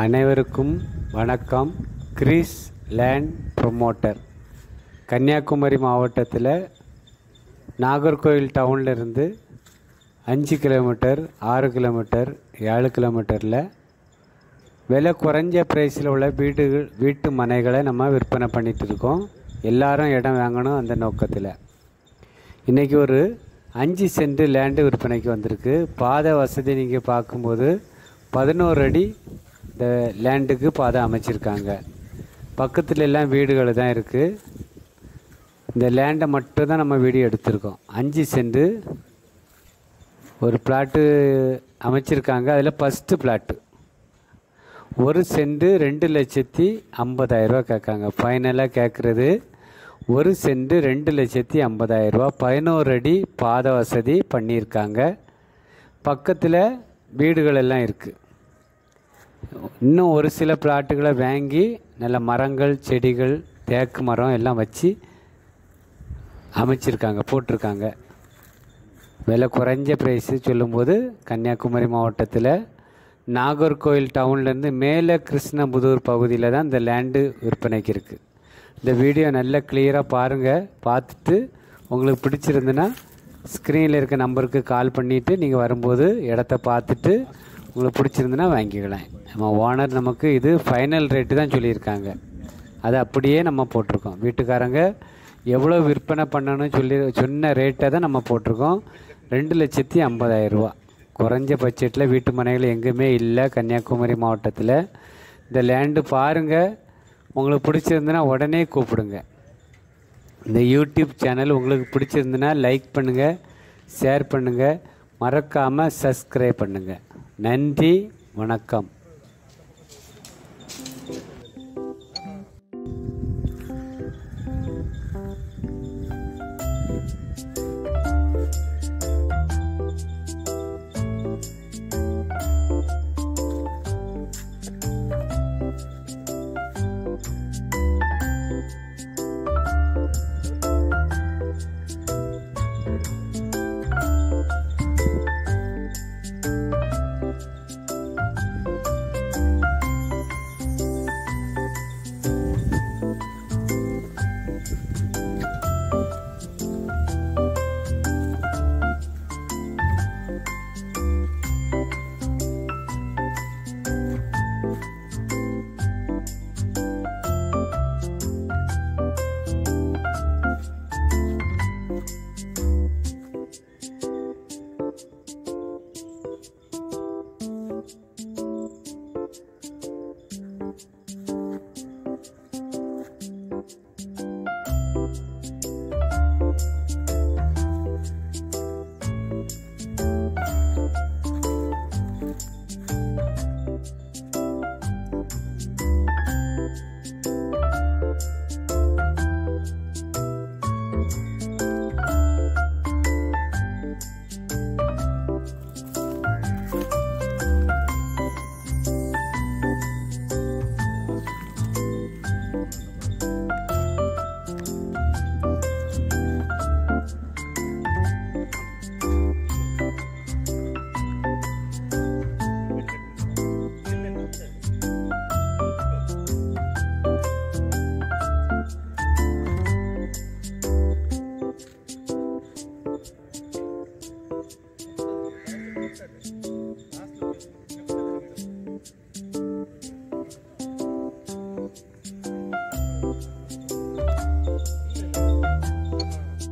அனைவருக்கும் வணக்கம் Greece land promoter Kanyakumari மாவட்டத்தில் நாகர்கோவில் டவுன்ல இருந்து அஞ்சு கிலோமீட்டர் ஆறு கிலோமீட்டர் ஏழு கிலோமீட்டரில் விலை குறைஞ்ச ப்ரைஸில் உள்ள வீடுகள் வீட்டு மனைகளை நம்ம விற்பனை பண்ணிட்டு இருக்கோம் எல்லாரும் இடம் வாங்கணும் அந்த நோக்கத்தில் இன்றைக்கி ஒரு அஞ்சு சென்ட் லேண்டு விற்பனைக்கு வந்திருக்கு பாதை வசதி நீங்கள் பார்க்கும்போது பதினோரு அடி இந்த லேண்டுக்கு பாதை அமைச்சிருக்காங்க பக்கத்துல எல்லாம் வீடுகள் தான் இருக்குது இந்த லேண்டை மட்டும் தான் நம்ம வீடியோ எடுத்திருக்கோம் அஞ்சு சென்ட் ஒரு பிளாட்டு அமைச்சிருக்காங்க அதில் ஃபஸ்ட்டு பிளாட்டு ஒரு சென்ட் ரெண்டு லட்சத்தி ஐம்பதாயிரரூவா கேட்காங்க ஃபைனலாக கேட்குறது ஒரு சென்ட் ரெண்டு லட்சத்தி ஐம்பதாயிரரூவா பதினோரு அடி பாத வசதி பண்ணியிருக்காங்க பக்கத்தில் வீடுகள் எல்லாம் இருக்குது இன்னும் ஒரு சில பிளாட்டுகளை வாங்கி நல்ல மரங்கள் செடிகள் தேக்கு மரம் எல்லாம் வச்சு அமைச்சிருக்காங்க போட்டிருக்காங்க விலை குறைஞ்ச ப்ரைஸு சொல்லும்போது கன்னியாகுமரி மாவட்டத்தில் நாகர்கோவில் டவுன்லேருந்து மேலே கிருஷ்ணபுதூர் பகுதியில் தான் இந்த லேண்டு விற்பனைக்கு இருக்குது இந்த வீடியோ நல்லா கிளியராக பாருங்கள் பார்த்துட்டு உங்களுக்கு பிடிச்சிருந்துன்னா ஸ்க்ரீனில் இருக்க நம்பருக்கு கால் பண்ணிவிட்டு நீங்கள் வரும்போது இடத்த பார்த்துட்டு உங்களுக்கு பிடிச்சிருந்துன்னா வாங்கிக்கலாம் நம்ம ஓனர் நமக்கு இது ஃபைனல் ரேட்டு தான் சொல்லியிருக்காங்க அதை அப்படியே நம்ம போட்டிருக்கோம் வீட்டுக்காரங்க எவ்வளோ விற்பனை பண்ணணும்னு சொல்லி சொன்ன ரேட்டை தான் நம்ம போட்டிருக்கோம் ரெண்டு லட்சத்தி ஐம்பதாயிரரூவா குறைஞ்ச பட்ஜெட்டில் வீட்டு மனைகள் எங்கேயுமே இல்லை கன்னியாகுமரி மாவட்டத்தில் இந்த லேண்டு பாருங்கள் உங்களுக்கு பிடிச்சிருந்துன்னா உடனே கூப்பிடுங்க இந்த யூடியூப் சேனல் உங்களுக்கு பிடிச்சிருந்துன்னா லைக் பண்ணுங்கள் ஷேர் பண்ணுங்கள் மறக்காமல் சப்ஸ்கிரைப் பண்ணுங்கள் நன்றி வணக்கம்